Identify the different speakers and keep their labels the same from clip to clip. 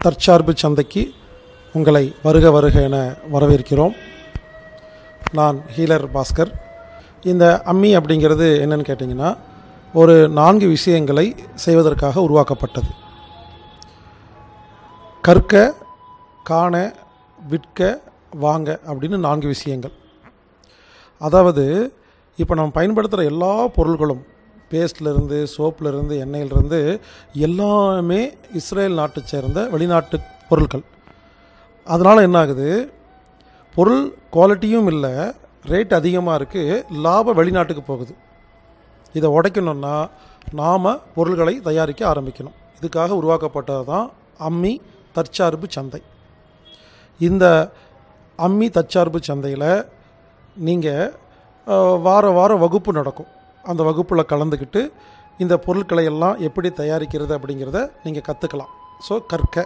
Speaker 1: தற்சார்பு சந்தைக்கு உங்களை வருக வருக என வரவேற்கிறோம் நான் ஹீலர் பாஸ்கர் இந்த அம்மி அப்படிங்கிறது என்னன்னு கேட்டிங்கன்னா ஒரு நான்கு விஷயங்களை செய்வதற்காக உருவாக்கப்பட்டது கற்க காண விற்க வாங்க அப்படின்னு நான்கு விஷயங்கள் அதாவது இப்போ நம்ம பயன்படுத்துகிற எல்லா பொருள்களும் பேஸ்ட்லேருந்து சோப்புலேருந்து எண்ணெயிலிருந்து எல்லாமே இஸ்ரேல் நாட்டை சேர்ந்த வெளிநாட்டு பொருட்கள் அதனால் என்ன ஆகுது பொருள் குவாலிட்டியும் இல்லை ரேட் அதிகமாக இருக்குது லாபம் வெளிநாட்டுக்கு போகுது இதை உடைக்கணும்னா நாம் பொருள்களை தயாரிக்க ஆரம்பிக்கணும் இதுக்காக உருவாக்கப்பட்டது தான் அம்மி தற்சார்பு சந்தை இந்த அம்மி தற்சார்பு சந்தையில் நீங்கள் வார வாரம் வகுப்பு நடக்கும் அந்த வகுப்பில் கலந்துக்கிட்டு இந்த பொருட்களை எல்லாம் எப்படி தயாரிக்கிறது அப்படிங்கிறத நீங்கள் கற்றுக்கலாம் ஸோ கற்க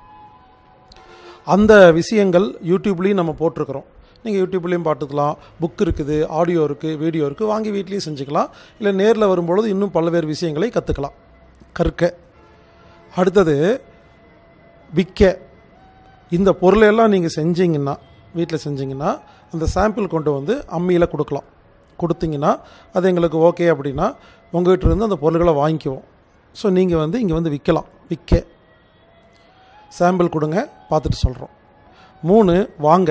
Speaker 1: அந்த விஷயங்கள் யூடியூப்லேயும் நம்ம போட்டிருக்கிறோம் நீங்கள் யூடியூப்லேயும் பார்த்துக்கலாம் புக் இருக்குது ஆடியோ இருக்குது வீடியோ இருக்குது வாங்கி வீட்லேயும் செஞ்சுக்கலாம் இல்லை நேரில் வரும்பொழுது இன்னும் பல்வேறு விஷயங்களை கற்றுக்கலாம் கற்க அடுத்தது விற்க இந்த பொருளையெல்லாம் நீங்கள் செஞ்சீங்கன்னா வீட்டில் செஞ்சீங்கன்னா அந்த சாம்பிள் கொண்டு வந்து அம்மியில் கொடுக்கலாம் கொடுத்தீங்கன்னா அது எங்களுக்கு ஓகே அப்படின்னா உங்கள்கிட்ட இருந்து அந்த பொருள்களை வாங்கிக்குவோம் ஸோ நீங்கள் வந்து இங்கே வந்து விற்கலாம் விற்க சாம்பிள் கொடுங்க பார்த்துட்டு சொல்கிறோம் மூணு வாங்க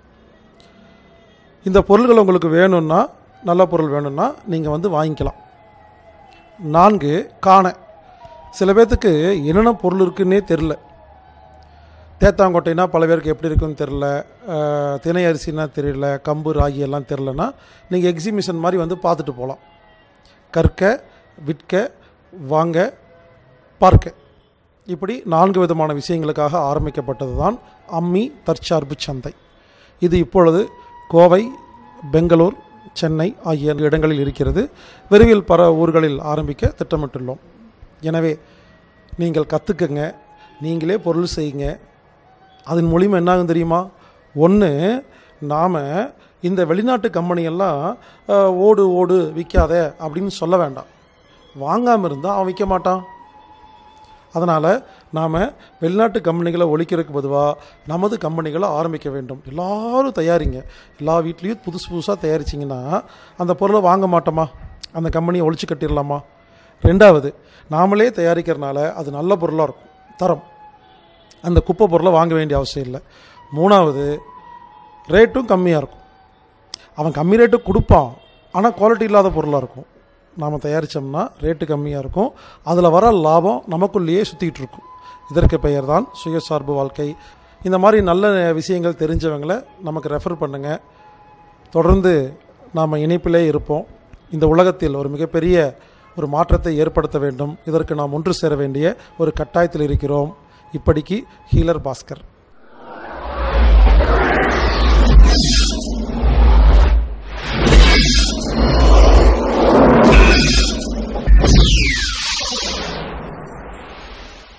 Speaker 1: இந்த பொருள்கள் உங்களுக்கு வேணும்னா நல்ல பொருள் வேணும்னா நீங்கள் வந்து வாங்கிக்கலாம் நான்கு காண சில பேர்த்துக்கு என்னென்ன பொருள் இருக்குன்னே தெரில தேத்தாங்கொட்டைனா பல பேருக்கு எப்படி இருக்குன்னு தெரில அஹ், தினை அரிசினா தெரியல கம்பு ராகி எல்லாம் தெரிலனா நீங்கள் எக்ஸிபிஷன் மாதிரி வந்து பார்த்துட்டு போகலாம் கற்க விற்க வாங்க பார்க்க இப்படி நான்கு விதமான விஷயங்களுக்காக ஆரம்பிக்கப்பட்டது தான் அம்மி தற்சார்பு சந்தை இது இப்பொழுது கோவை பெங்களூர் சென்னை ஆகிய இடங்களில் இருக்கிறது விரைவில் பல ஊர்களில் ஆரம்பிக்க திட்டமிட்டுள்ளோம் எனவே நீங்கள் கற்றுக்குங்க நீங்களே பொருள் செய்யுங்க அதன் மூலியமாக என்னாகும் தெரியுமா ஒன்று நாம் இந்த வெளிநாட்டு கம்பெனியெல்லாம் அஹ், ஓடு ஓடு விற்காத அப்படின்னு சொல்ல வேண்டாம் வாங்காமல் இருந்தால் அவன் விற்க மாட்டான் அதனால் நாம் வெளிநாட்டு கம்பெனிகளை ஒழிக்கிறதுக்கு பொதுவாக நமது கம்பெனிகளை ஆரம்பிக்க வேண்டும் எல்லாரும் தயாரிங்க எல்லா வீட்லேயும் புதுசு புதுசாக தயாரிச்சிங்கன்னா அந்த பொருளை வாங்க மாட்டோமா அந்த கம்பெனியை ஒழிச்சு கட்டிடலாமா ரெண்டாவது நாமளே தயாரிக்கிறனால அது நல்ல பொருளாக இருக்கும் தரம் அந்த குப்பை பொருளை வாங்க வேண்டிய அவசியம் இல்லை மூணாவது ரேட்டும் கம்மியாக இருக்கும் அவன் கம்மி ரேட்டு கொடுப்பான் ஆனால் குவாலிட்டி இல்லாத பொருளாக இருக்கும் நாம் தயாரித்தோம்னா ரேட்டு கம்மியாக இருக்கும் அதில் வர லாபம் நமக்குள்ளேயே சுற்றிக்கிட்டு இருக்கும் இதற்கு பெயர் தான் சுயசார்பு வாழ்க்கை இந்த மாதிரி நல்ல விஷயங்கள் தெரிஞ்சவங்களை நமக்கு ரெஃபர் பண்ணுங்கள் தொடர்ந்து நாம் இணைப்பிலே இருப்போம் இந்த உலகத்தில் ஒரு மிகப்பெரிய ஒரு மாற்றத்தை ஏற்படுத்த வேண்டும் இதற்கு நாம் ஒன்று சேர வேண்டிய ஒரு கட்டாயத்தில் இருக்கிறோம் இப்படிக்கு ஹீலர் பாஸ்கர்